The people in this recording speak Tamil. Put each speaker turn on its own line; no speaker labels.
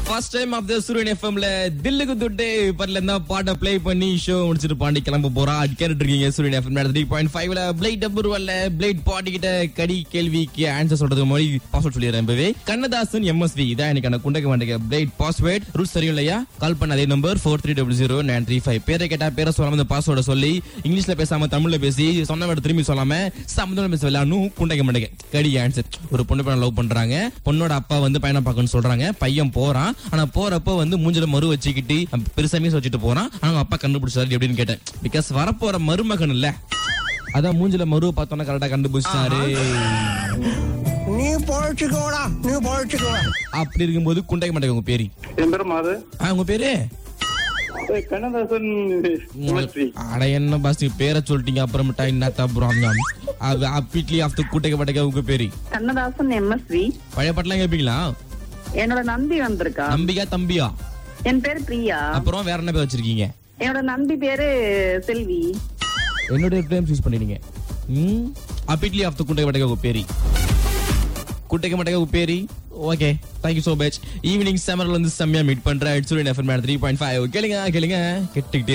ஃபர்ஸ்ட் டைம் ஆஃப் த சூரியன் எஃப்எம்ல தில்லுக்கு துட்டு பர்ல இருந்தா பாட்டை ப்ளே பண்ணி ஷோ முடிச்சிட்டு பாண்டி கிளம்ப போறா அது கேட்டுட்டு இருக்கீங்க சூரியன் எஃப்எம் த்ரீ பாயிண்ட் ஃபைவ்ல பிளேட் டபுள் வரல பிளேட் பாட்டி கிட்ட கடி கேள்விக்கு ஆன்சர் சொல்றது மாதிரி பாஸ்வேர்ட் சொல்லிடுறேன் இப்பவே கண்ணதாசன் எம்எஸ்வி இதான் எனக்கு குண்டக்க மாட்டேங்க பிளேட் பாஸ்வேர்ட் ரூல்ஸ் தெரியும் இல்லையா கால் பண்ண அதே number four three double zero nine three five பேரை கேட்டா பேரை சொல்லாம இந்த பாஸ்வேர்டை சொல்லி இங்கிலீஷ்ல பேசாம தமிழ்ல பேசி சொன்ன வேர்டு திரும்பி சொல்லாம சம்மந்தம் பேச விளையாடணும் குண்டக்க மாட்டேங்க கடி ஆன்சர் ஒரு பொண்ணு பையனை லவ் பண்றாங்க பொண்ணோட அப்பா வந்து பையனை பார்க்கணும்னு சொல்றாங்க பையன் போறான் ஆனா போறப்ப வந்து மூஞ்சில மறு வச்சுக்கிட்டு பெருசா மீஸ் வச்சுட்டு போறான் ஆனா அவங்க அப்பா கண்டுபிடிச்சாரு எப்படின்னு கேட்டேன் பிகாஸ் வரப்போற மருமகன் இல்ல அதான் மூஞ்சில மருவை பார்த்தோன்னா கரெக்டா கண்டுபிடிச்சாரு
நீ பொழைச்சுக்கோடா நீ பொழைச்சுக்கோடா
அப்படி இருக்கும்போது குண்டக்க மாட்டேங்க உங்க பேரு
என் பேர் மாது
ஆ, உங்க பேரு
ஏய், கண்ணதாசன்
உங்களுக்கு அட என்ன பாஸ் நீங்க பேரை சொல்லிட்டீங்க அப்புறமேட்டா என்னத்த அப்புறம் அப்பீட்லி ஆஃப் கூட்டக்க மாட்டேங்க உங்க பேரு
கண்ணதாசன் எம்எஸ்வி
பழைய பாட்டுலாம் கேட்பீங்களா
என்னோட நம்பி வந்திருக்கா
நம்பிக்கா தம்பியா
என் பேரு பிரியா
அப்புறம் வேற என்ன பேர் வச்சிருக்கீங்க
என்னோட நம்பி பேரு செல்வி
என்னுடைய டைம் யூஸ் பண்ணிடுங்க ம் அப்பீட்லி ஆஃப் குண்டக்க மாட்டேங்க உங்க பேரு குட்டக்க மாட்டேங்க உங்க பேரு okay thank you so much evening செமரில் வந்து செம்மையா மீட் பண்றேன் சூரியன் எஃப்எம் த்ரீ பாயிண்ட் ஃபைவ் கேளுங்க கேளுங்க கெட்டுக்கிட்டே